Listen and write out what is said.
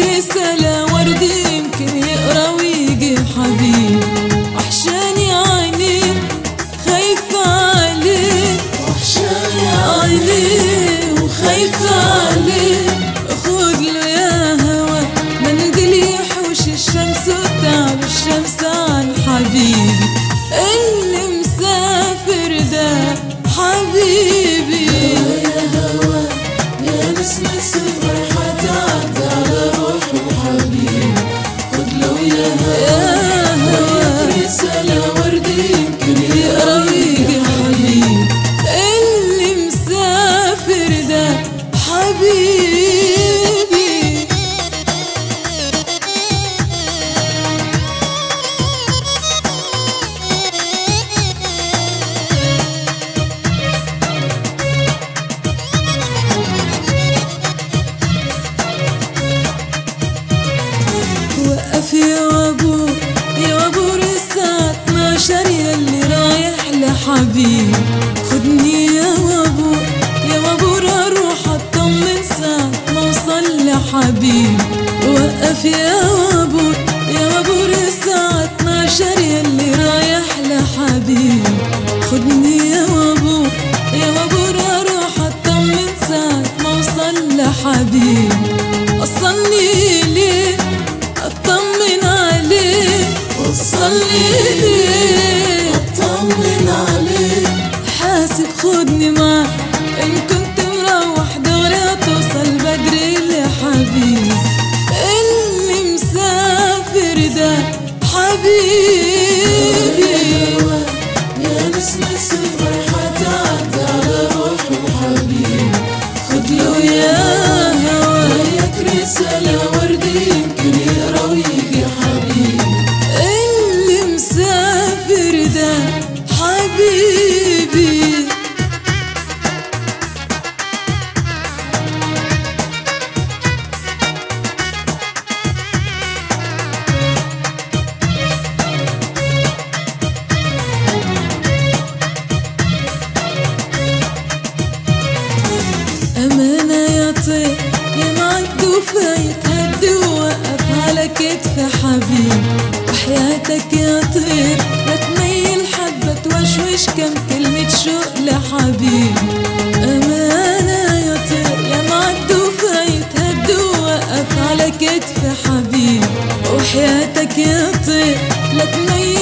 رسالة ورد يمكن يقرا ويجي حبيب وحشاني عينيه خايفة عليه وحشاني عينيه وخايفة عليه خد له يا هوا منديل يحوش الشمس وتعب الشمس عن حبيبي اللي مسافر ده حبيبي يا هوا يا نسمة سفر حتعدى على روحي وحبيبي خد له يا هوا رسالة ورد يمكن يقرا ويجي حبيبي اللي مسافر ده حبيبي وقف يا وابور يا وابور الساعة 12 يلي رايح لحبيب خدني يا وابور يا وابور اروح اطمن ساعة ما اوصل لحبيب وقف يا وابور يا وابور الساعة 12 يلي رايح لحبيب خدني يا وابور يا وابور اروح اطمن ساعة ما اوصل لحبيب وصلني ليه اطمن عليه وصلني ليه اطمن عليه حاسب خدني معاك ان كنت مروح دغري توصل بدري لحبيب اللي مسافر ده حبيبي يا نسمة سفر حتعدى على روحي وحبيبي خد له يا هوا وياك رسالة ورد يمكن يقرا ويجي حبيبي اللي مسافر ده حبيبي أمانة يا طير يا معد وفايت هد ووقف على كتف حبيب وحياتك يا طير لا تميل حبة توشوش كم كلمة شوق لحبيب أمانة يا طير يا معد وفايت هد ووقف على كتف حبيب وحياتك يا طير لا تميل